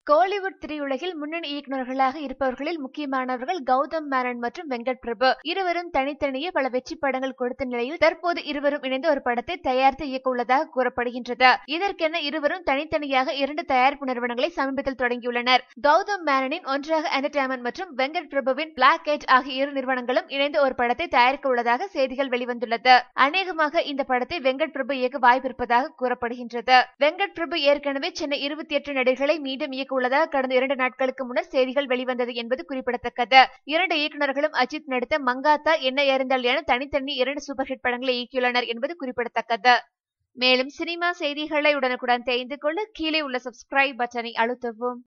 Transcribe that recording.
கோலிவுட் திரையுலகில் முன்னணி இயக்குநர்களாக இருப்பவர்களில் முக்கியமானவர்கள் கௌதம் மேனன் மற்றும் வெங்கட் பிரபு இருவரும் தனித்தனியே பல வெற்றி படங்கள் கொடுத்த நிலையில் தற்போது இருவரும் இணைந்து ஒரு படத்தை தயாரித்து இயக்க உள்ளதாக கூறப்படுகின்றது இதற்கென இருவரும் தனித்தனியாக இரண்டு தயாரிப்பு நிறுவனங்களை சமீபத்தில் தொடங்கியுள்ளனர் கௌதம் மேனனின் ஒன்றாக என்டர்டைன்மெண்ட் மற்றும் வெங்கட் பிரபுவின் பிளாக் எட் ஆகிய இரு நிறுவனங்களும் இணைந்து ஒரு படத்தை தயாரிக்க உள்ளதாக செய்திகள் வெளிவந்துள்ளது அநேகமாக இந்த படத்தை வெங்கட் பிரபு இயக்க வாய்ப்பு இருப்பதாக கூறப்படுகின்றது வெங்கட் பிரபு ஏற்கனவே சென்னை இருபத்தி எட்டு நடிகர்களை மீண்டும் இயக்க உள்ளதாக கடந்த இரண்டு நாட்களுக்கு முன்னர் செய்திகள் வெளிவந்தது என்பது குறிப்பிடத்தக்கது இரண்டு இயக்குநர்களும் அஜித் நடித்த மங்காத்தா என்ன எறிந்தால் என தனித்தனி இரண்டு சூப்பர் ஹிட் படங்களை இயக்கியுள்ளனர் என்பது குறிப்பிடத்தக்கது மேலும் சினிமா செய்திகளை உடனுக்குடன் தெரிந்து கொள்ள கீழே உள்ள சப்ஸ்கிரைப் பட்டனை அழுத்தவும்